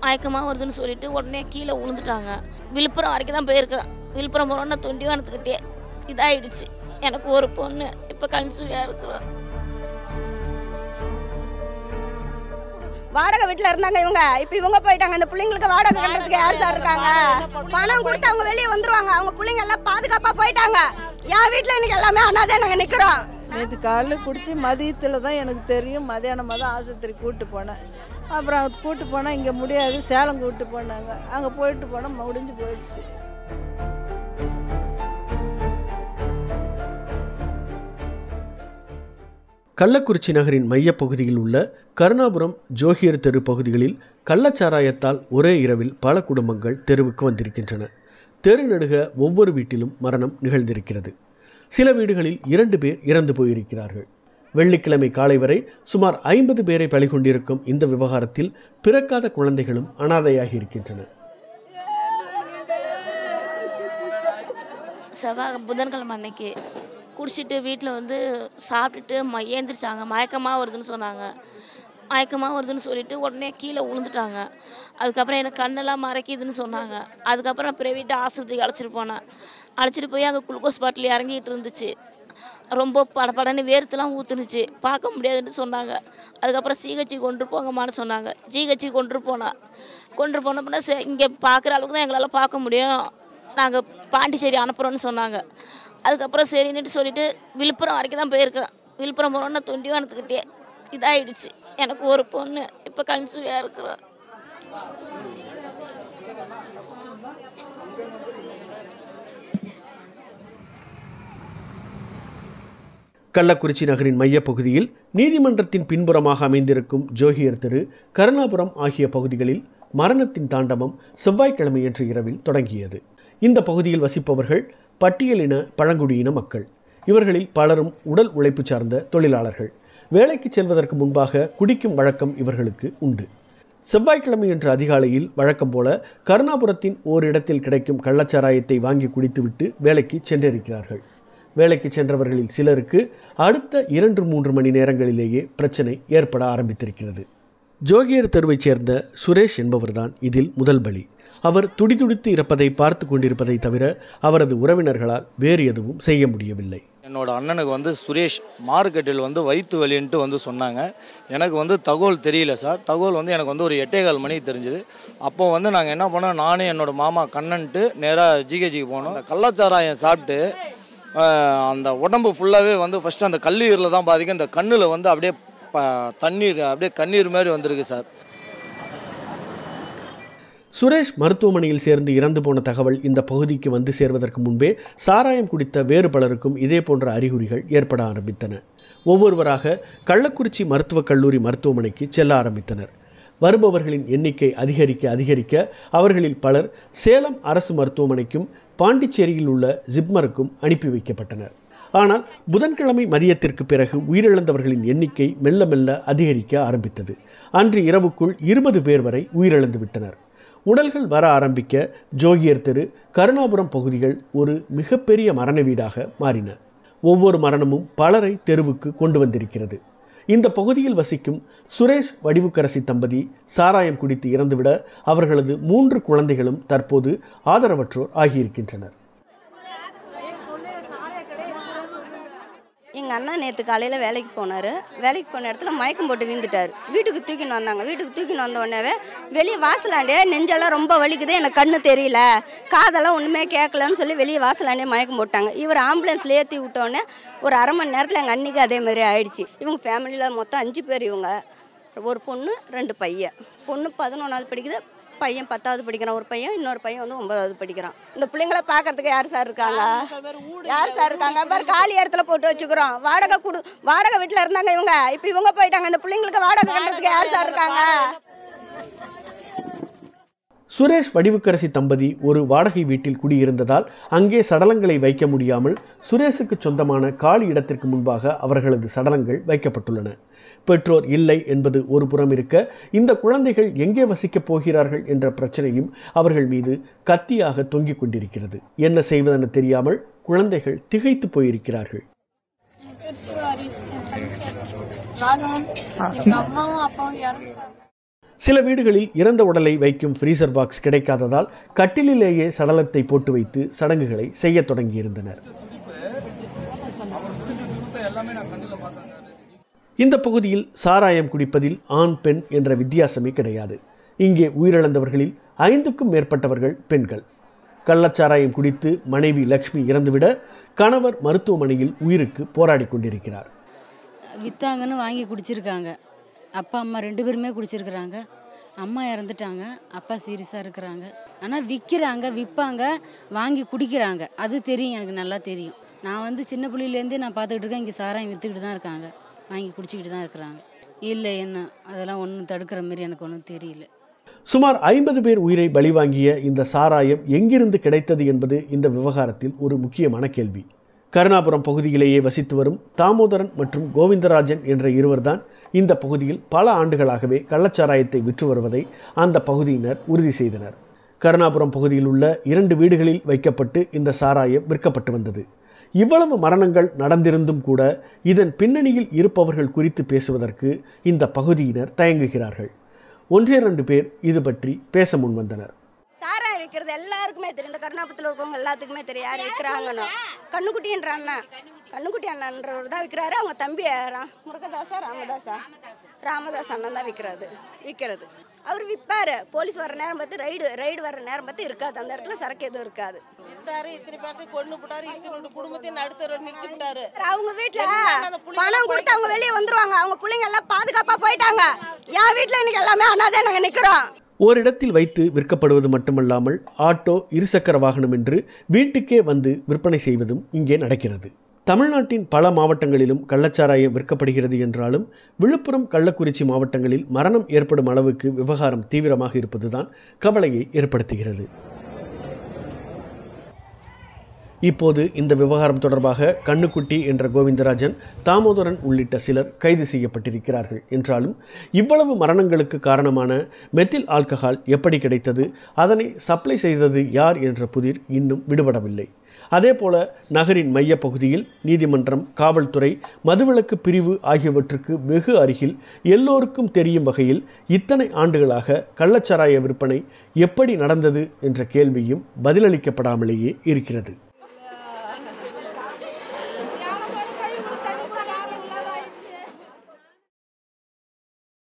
மயக்கமாக வருதுன்னு சொல்லிட்டு உடனே கீழே விழுந்துட்டாங்க விழுப்புரம் வரைக்கும் தான் போயிருக்கேன் விழுப்புரம் போகிறோன்னா தொண்டிவானத்துக்கிட்டே இதாயிடுச்சு எனக்கு ஒரு பொண்ணு இப்போ கன்சீவாக இருக்கிறோம் வாடகை வீட்டில் இருந்தாங்க இவங்க இப்போ இவங்க போயிட்டாங்க இந்த பிள்ளைங்களுக்கு வாடகை கட்டுறதுக்கு யார் சார் இருக்காங்க பணம் கொடுத்து அவங்க வெளியே வந்துருவாங்க அவங்க பிள்ளைங்க எல்லாம் பாதுகாப்பாக போயிட்டாங்க என் வீட்டில் இன்னைக்கு எல்லாமே அண்ணாதே நாங்கள் நிற்கிறோம் நேற்று காலைல குடிச்சு மதியத்தில் தான் எனக்கு தெரியும் மதியானமாக தான் ஆஸ்பத்திரி கூப்பிட்டு போனேன் அப்புறம் அங்கே கூப்பிட்டு போனால் இங்கே முடியாது சேலம் கூப்பிட்டு போனாங்க அங்கே போயிட்டு போனால் முடிஞ்சு போயிடுச்சு கள்ளக்குறிச்சி நகரின் மையப்பகுதியில் உள்ள கருணாபுரம் ஜோகியர் தெரு பகுதிகளில் கள்ளச்சாராயத்தால் ஒரே இரவில் பல குடும்பங்கள் தெருவுக்கு வந்திருக்கின்றன தெரு நெடுக ஒவ்வொரு வீட்டிலும் மரணம் நிகழ்ந்திருக்கிறது சில வீடுகளில் இரண்டு பேர் இறந்து போயிருக்கிறார்கள் வெள்ளிக்கிழமை காலை வரை சுமார் ஐம்பது பேரை பலி கொண்டிருக்கும் இந்த விவகாரத்தில் பிறக்காத குழந்தைகளும் அனாதையாகி இருக்கின்றன செவ்வாய் புதன்கிழமை அன்னைக்கு குடிச்சிட்டு வீட்டில் வந்து சாப்பிட்டுட்டு ம ஏந்திரிச்சாங்க மயக்கமாக வருதுன்னு சொன்னாங்க மயக்கமாக வருதுன்னு சொல்லிட்டு உடனே கீழே விழுந்துட்டாங்க அதுக்கப்புறம் எனக்கு கண்ணெல்லாம் மறைக்குதுன்னு சொன்னாங்க அதுக்கப்புறம் பிரைவேட் ஆஸ்பத்திரிக்கு அழைச்சிட்டு போனேன் அழைச்சிட்டு போய் அங்கே குளுக்கோஸ் பாட்டில் இறங்கிட்டு இருந்துச்சு ரொம்ப படபடன்னு வேர்த்துலாம் ஊற்றுனுச்சு பார்க்க முடியாதுன்னு சொன்னாங்க அதுக்கப்புறம் சிஹெச்சி கொண்டு போங்கம்மான்னு சொன்னாங்க ஜிஹெச்சி கொண்டு போனேன் கொண்டு போனோம்னா சரி இங்கே பார்க்குற அளவுக்கு தான் எங்களால் பார்க்க முடியும் நாங்கள் பாண்டிச்சேரி அனுப்புகிறோன்னு சொன்னாங்க அதுக்கப்புறம் சரின்னுட்டு சொல்லிட்டு விழுப்புரம் வரைக்கும் தான் போயிருக்கேன் விழுப்புரம் போகிறோன்னா தொண்டிவானத்துக்கிட்டே இதாயிடுச்சு எனக்கு ஒரு பொண்ணு இப்போ கன்சீவாக இருக்கிறோம் கள்ளக்குறிச்சி நகரின் மையப்பகுதியில் நீதிமன்றத்தின் பின்புறமாக அமைந்திருக்கும் ஜோகியர் தெரு கருணாபுரம் ஆகிய பகுதிகளில் மரணத்தின் தாண்டவம் செவ்வாய்க்கிழமையன்று இரவில் தொடங்கியது இந்த பகுதியில் வசிப்பவர்கள் பட்டியலின பழங்குடியின மக்கள் இவர்களில் பலரும் உடல் உழைப்பு சார்ந்த தொழிலாளர்கள் வேலைக்கு செல்வதற்கு முன்பாக குடிக்கும் வழக்கம் இவர்களுக்கு உண்டு செவ்வாய்க்கிழமை என்ற அதிகாலையில் வழக்கம் போல கருணாபுரத்தின் ஓரிடத்தில் கிடைக்கும் கள்ளச்சாராயத்தை வாங்கி குடித்துவிட்டு வேலைக்கு சென்றிருக்கிறார்கள் வேலைக்கு சென்றவர்களில் சிலருக்கு அடுத்த இரண்டு மூன்று மணி நேரங்களிலேயே பிரச்சனை ஏற்பட ஆரம்பித்திருக்கிறது ஜோகியர் தெருவைச் சேர்ந்த சுரேஷ் என்பவர்தான் இதில் முதல் பலி அவர் துடிதுடித்து இருப்பதை பார்த்து கொண்டிருப்பதை தவிர அவரது உறவினர்களால் வேறு எதுவும் செய்ய முடியவில்லை என்னோட அண்ணனுக்கு வந்து சுரேஷ் மார்க்கெட்டில் வந்து வயிற்று வலின்ட்டு வந்து சொன்னாங்க எனக்கு வந்து தகவல் தெரியல சார் தகவல் வந்து எனக்கு வந்து ஒரு எட்டேகால் மணிக்கு தெரிஞ்சுது அப்போ வந்து நாங்கள் என்ன பண்ணோம் நானும் என்னோட மாமா கண்ணன்ட்டு நேராக ஜிஹெச்சிக்கு போனோம் அந்த கள்ளச்சாராயம் சாப்பிட்டு ஆஹ், அந்த உடம்பு ஃபுல்லாகவே வந்து ஃபஸ்ட்டு அந்த கல்லீரலில் தான் பாதிக்கும் இந்த கண்ணில் வந்து அப்படியே ப தண்ணீர் அப்படியே கண்ணீர் மாதிரி வந்திருக்கு சார் சுரேஷ் மருத்துவமனையில் சேர்ந்து இறந்து போன தகவல் இந்த பகுதிக்கு வந்து சேர்வதற்கு முன்பே சாராயம் குடித்த வேறு பலருக்கும் இதே போன்ற அறிகுறிகள் ஏற்பட ஆரம்பித்தன ஒவ்வொருவராக கள்ளக்குறிச்சி மருத்துவக் கல்லூரி மருத்துவமனைக்கு செல்ல ஆரம்பித்தனர் வருபவர்களின் எண்ணிக்கை அதிகரிக்க அதிகரிக்க அவர்களில் பலர் சேலம் அரசு மருத்துவமனைக்கும் பாண்டிச்சேரியில் உள்ள ஜிப்மருக்கும் அனுப்பி வைக்கப்பட்டனர் ஆனால் புதன்கிழமை மதியத்திற்கு பிறகு உயிரிழந்தவர்களின் எண்ணிக்கை மெல்ல மெல்ல அதிகரிக்க ஆரம்பித்தது அன்று இரவுக்குள் இருபது பேர் வரை உயிரிழந்து விட்டனர் உடல்கள் வர ஆரம்பிக்க ஜோகியர் தெரு கருணாபுரம் பகுதிகள் ஒரு மிகப்பெரிய மரண வீடாக மாறின ஒவ்வொரு மரணமும் பலரை தெருவுக்கு கொண்டு வந்திருக்கிறது இந்த பகுதியில் வசிக்கும் சுரேஷ் வடிவுக்கரசி தம்பதி சாராயம் குடித்து இறந்துவிட அவர்களது மூன்று குழந்தைகளும் தற்போது ஆதரவற்றோர் ஆகியிருக்கின்றனர் எங்கள் அண்ணா நேற்று காலையில் வேலைக்கு போனார் வேலைக்கு போன இடத்துல மயக்கம் போட்டு விழுந்துட்டார் வீட்டுக்கு தூக்கின்னு வந்தாங்க வீட்டுக்கு தூக்கின்னு வந்த உடனே வெளியே வாசலாண்டே நெஞ்செல்லாம் ரொம்ப வலிக்குது எனக்கு கண்ணு தெரியல காதெல்லாம் ஒன்றுமே கேட்கலன்னு சொல்லி வெளியே வாசலாண்டே மயக்கம் போட்டாங்க இவர் ஆம்புலன்ஸில் ஏற்றி விட்டோடனே ஒரு அரை மணி நேரத்தில் எங்கள் அன்னிக்கு அதே மாதிரி ஆயிடுச்சு இவங்க ஃபேமிலியில் மொத்தம் அஞ்சு பேர் இவங்க ஒரு பொண்ணு ரெண்டு பையன் பொண்ணு பதினொன்றாவது படிக்குது பையன் பத்தாவது படிக்கிறான் ஒரு பையன் இன்னொரு பையன் வந்து ஒன்பதாவது படிக்கிறான் இந்த பிள்ளைங்கள பார்க்கறதுக்கு யார் சார் இருக்காங்க யார் சார் இருக்காங்க பாரு காலி இடத்துல போட்டு வச்சுக்கிறோம் வாடகை கொடு வாடகை வீட்டில் இருந்தாங்க இவங்க இப்போ இவங்க போயிட்டாங்க இந்த பிள்ளைங்களுக்கு வாடகை கட்டுறதுக்கு யார் சார் இருக்காங்க சுரேஷ் வடிவுக்கரசி தம்பதி ஒரு வாடகை வீட்டில் குடியிருந்ததால் அங்கே சடலங்களை வைக்க முடியாமல் சுரேஷுக்கு சொந்தமான காலி இடத்திற்கு முன்பாக அவர்களது சடலங்கள் வைக்கப்பட்டுள்ளன பெற்றோர் இல்லை என்பது ஒரு புறம் இருக்க இந்த குழந்தைகள் எங்கே வசிக்கப் போகிறார்கள் என்ற பிரச்சனையும் அவர்கள் மீது கத்தியாக தொங்கிக் கொண்டிருக்கிறது என்ன செய்வதென தெரியாமல் குழந்தைகள் திகைத்து போயிருக்கிறார்கள் பேர் சிவாரிஸ் என் தம்பி ராகவன் எங்க அம்மாவும் அப்பாவும் இறந்துட்டாங்க சில வீடுகளில் இறந்த உடலை வைக்கும் ஃப்ரீசர் பாக்ஸ் கிடைக்காததால் கட்டிலிலேயே சடலத்தை போட்டு வைத்து சடங்குகளை செய்யத் தொடங்கியிருந்தனர் இந்த பகுதியில் சாராயம் குடிப்பதில் ஆண் பெண் என்ற வித்தியாசமே கிடையாது இங்கே உயிரிழந்தவர்களில் ஐந்துக்கும் மேற்பட்டவர்கள் பெண்கள் கள்ளச்சாராயம் குடித்து மனைவி லக்ஷ்மி இறந்துவிட கணவர் மருத்துவமனையில் உயிருக்கு போராடி கொண்டிருக்கிறார் விற்றாங்கன்னு வாங்கி குடிச்சிருக்காங்க அப்பா அம்மா ரெண்டு பேருமே குடிச்சிருக்கிறாங்க அம்மா இறந்துட்டாங்க அப்பா சீரியஸாக இருக்கிறாங்க ஆனால் விற்கிறாங்க விற்பாங்க வாங்கி குடிக்கிறாங்க அது தெரியும் எனக்கு நல்லா தெரியும் நான் வந்து சின்ன புள்ளையிலேருந்தே நான் பார்த்துக்கிட்டு இருக்கேன் இங்கே சாராயம் விற்றுக்கிட்டு தான் இருக்காங்க வாங்கி குடிச்சிக்கிட்டு தான் இருக்கிறாங்க இல்லை என்ன அதெல்லாம் ஒன்றும் தடுக்கிற மாதிரி எனக்கு ஒன்றும் தெரியல சுமார் ஐம்பது பேர் உயிரை பலிவாங்கிய இந்த சாராயம் எங்கிருந்து கிடைத்தது என்பது இந்த விவகாரத்தில் ஒரு முக்கியமான கேள்வி கருணாபுரம் பகுதியிலேயே வசித்து வரும் தாமோதரன் மற்றும் கோவிந்தராஜன் என்ற இருவர்தான் இந்த பகுதியில் பல ஆண்டுகளாகவே கள்ளச்சாராயத்தை விற்று வருவதை அந்த பகுதியினர் உறுதி செய்தனர் கருணாபுரம் பகுதியில் உள்ள இரண்டு வீடுகளில் வைக்கப்பட்டு இந்த சாராயம் விற்கப்பட்டு வந்தது இவ்வளவு மரணங்கள் நடந்திருந்தும் கூட இதன் பின்னணியில் இருப்பவர்கள் குறித்து பேசுவதற்கு இந்த பகுதியினர் தயங்குகிறார்கள் ஒன்றே ரெண்டு பேர் இது பற்றி பேச முன்வந்தனர் சாராயம் விற்கிறது எல்லாருக்குமே தெரியும் இந்த கருணாபுரத்தில் இருக்கவங்க எல்லாத்துக்குமே தெரியும் யார் விற்கிறாங்கன்னு கண்ணுக்குட்டின்ற அண்ணன் கண்ணுக்குட்டி அண்ணன்றவர் தான் விற்கிறாரு அவங்க தம்பி ரா- முருகதாசா ராமதாசா ராமதாஸ் அண்ணன் தான் விற்கிறாரு விற்கிறது அவர் விற்பாரு போலீஸ் வர நேரம் பார்த்து ரைடு ரைடு வர நேரம் பார்த்து இருக்காது அந்த இடத்துல சரக்கு எதுவும் இருக்காது வித்தாரு இத்தனை பேர்த்தையும் கொண்டு போட்டாரு இத்தனை குடும்பத்தையும் நடுத்தர நிறுத்தி விட்டாரு அவங்க வீட்டில் பணம் கொடுத்து அவங்க வெளியே வந்துருவாங்க அவங்க பிள்ளைங்க எல்லாம் பாதுகாப்பாக போயிட்டாங்க என் வீட்டில் இன்னைக்கு எல்லாமே அண்ணாதே நாங்கள் நிற்கிறோம் ஓரிடத்தில் வைத்து விற்கப்படுவது மட்டுமல்லாமல் ஆட்டோ இருசக்கர வாகனம் என்று வீட்டுக்கே வந்து விற்பனை செய்வதும் இங்கே நடக்கிறது தமிழ்நாட்டின் பல மாவட்டங்களிலும் கள்ளச்சாராயம் விற்கப்படுகிறது என்றாலும் விழுப்புரம் கள்ளக்குறிச்சி மாவட்டங்களில் மரணம் ஏற்படும் அளவுக்கு விவகாரம் தீவிரமாக இருப்பதுதான் கவலையை ஏற்படுத்துகிறது இப்போது இந்த விவகாரம் தொடர்பாக கண்ணுக்குட்டி என்ற கோவிந்தராஜன் தாமோதரன் உள்ளிட்ட சிலர் கைது செய்யப்பட்டிருக்கிறார்கள் என்றாலும் இவ்வளவு மரணங்களுக்கு காரணமான மெத்தில் ஆல்கஹால் எப்படி கிடைத்தது அதனை சப்ளை செய்தது யார் என்ற புதிர் இன்னும் விடுபடவில்லை அதேபோல நகரின் மையப்பகுதியில் நீதிமன்றம் காவல்துறை மதுவிலக்கு பிரிவு ஆகியவற்றுக்கு வெகு அருகில் எல்லோருக்கும் தெரியும் வகையில் இத்தனை ஆண்டுகளாக கள்ளச்சாராய விற்பனை எப்படி நடந்தது என்ற கேள்வியும் பதிலளிக்கப்படாமலேயே இருக்கிறது